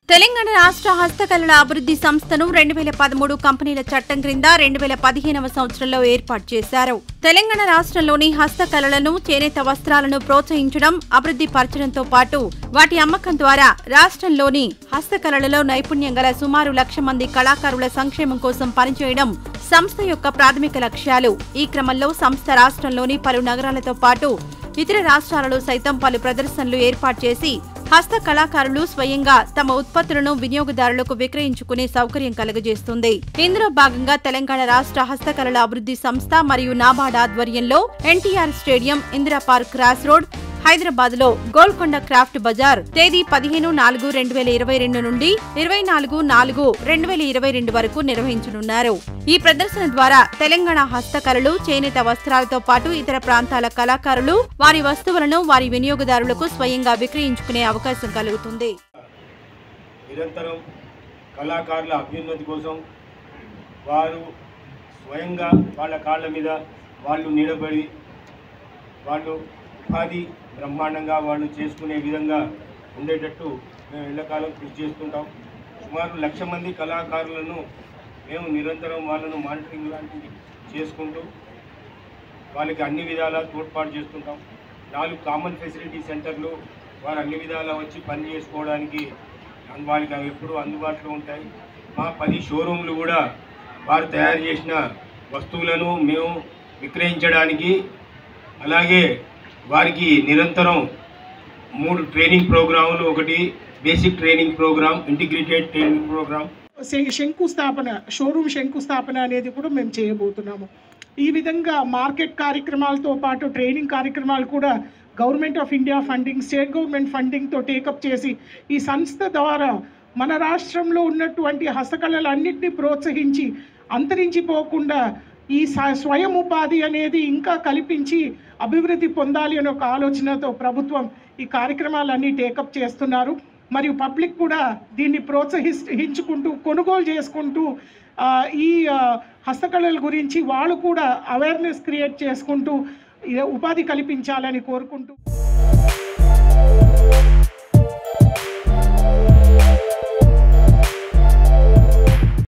తెలంగాణ రాష్ట్ర హస్తకళల అభివృద్ధి సంస్థను రెండు వేల పదమూడు కంపెనీల చట్టం క్రింద రెండు వేల పదిహేనవ సంవత్సరంలో ఏర్పాటు చేశారు తెలంగాణ రాష్ట్రంలోని హస్తకళలను చేనేత వస్త్రాలను ప్రోత్సహించడం అభివృద్ధి పరచడంతో పాటు వాటి అమ్మకం ద్వారా రాష్ట్రంలోని హస్తకళలలో నైపుణ్యం గల సుమారు లక్ష మంది కళాకారుల సంక్షేమం కోసం పనిచేయడం సంస్థ యొక్క ప్రాథమిక లక్ష్యాలు ఈ క్రమంలో సంస్థ రాష్ట్రంలోని పలు నగరాలతో పాటు ఇతర రాష్ట్రాలలో సైతం పలు ప్రదర్శనలు ఏర్పాటు చేసి హస్త కళాకారులు స్వయంగా తమ ఉత్పత్తులను వినియోగదారులకు విక్రయించుకునే సౌకర్యం కలుగజేస్తుంది ఇందులో భాగంగా తెలంగాణ రాష్ట్ర హస్తకళల అభివృద్ధి సంస్థ మరియు నాబార్డ్ ఆధ్వర్యంలో NTR stadium Indira park cross road Hyderabad లో గోల్కొండ క్రాఫ్ట్ బజార్ తేదీ పదిహేను నాలుగు రెండు వేల ఇరవై రెండు నుండి ఇరవై నాలుగు నాలుగు రెండు వేల ఇరవై రెండు వరకు నిర్వహించనున్నారు ఈ ప్రదర్శన ద్వారా తెలంగాణ హస్తకళలు చేనేత వస్త్రాలతో పాటు ఇతర ప్రాంతాల కళాకారులు వారి వస్తువులను వారి వినియోగదారులకు స్వయంగా విక్రయించుకునే అవకాశం కలుగుతుంది నిరంతరం కళాకారుల అభ్యున్నతి కోసం వారు స్వయంగా వాళ్ళ కాళ్ళ మీద వాళ్ళు నిలబడి వాళ్ళు ఉపాధి బ్రహ్మాండంగా వాళ్ళు చేసుకునే విధంగా ఉండేటట్టు మేము ఎల్లకాలం కృషి చేస్తుంటాం సుమారు లక్ష మంది కళాకారులను మేము నిరంతరం వాళ్ళను మానిటరింగ్ లాంటివి చేసుకుంటూ వాళ్ళకి అన్ని విధాలా తోడ్పాటు చేస్తుంటాం నాలుగు కామన్ ఫెసిలిటీ సెంటర్లు వారు అన్ని విధాలా వచ్చి పని చేసుకోవడానికి అన్- వాళ్ళకి అవి ఎప్పుడూ అందుబాటులో ఉంటాయి మా పది షోరూమ్లు కూడా వారు తయారు చేసిన వస్తువులను మేము విక్రయించడానికి అలాగే వారికి నిరంతరం మూడు ట్రైనింగ్ ప్రోగ్రాములు ఒకటి basic training programme integrated training programme శం- శంకుస్థాపన షోరూమ్ శంకుస్థాపన అనేది కూడా మేము చేయబోతున్నాము ఈ విధంగా మార్కెట్ కార్యక్రమాలతో పాటు ట్రైనింగ్ కార్యక్రమాలు కూడా government of India funding state government ఫండింగ్తో టేకప్ చేసి ఈ సంస్థ ద్వారా మన రాష్ట్రంలో ఉన్నటువంటి హస్తకళలన్నింటినీ ప్రోత్సహించి అంతరించిపోకుండా ఈ స- స్వయం ఉపాధి అనేది ఇంకా కల్పించి అభివృద్ధి పొందాలి అనే ఒక ఆలోచనతో ప్రభుత్వం ఈ కార్యక్రమాలన్నీ టేకప్ చేస్తున్నారు మరియు పబ్లిక్ కూడా దీన్ని ప్రోత్సహించుకుంటూ కొనుగోలు చేసుకుంటూ ఆ, ఈ ఆ, హస్తకళల గురించి వాళ్ళు కూడా అవేర్నెస్ క్రియేట్ చేసుకుంటూ ఈ ఉపాధి కల్పించాలని కోరుకుంటూ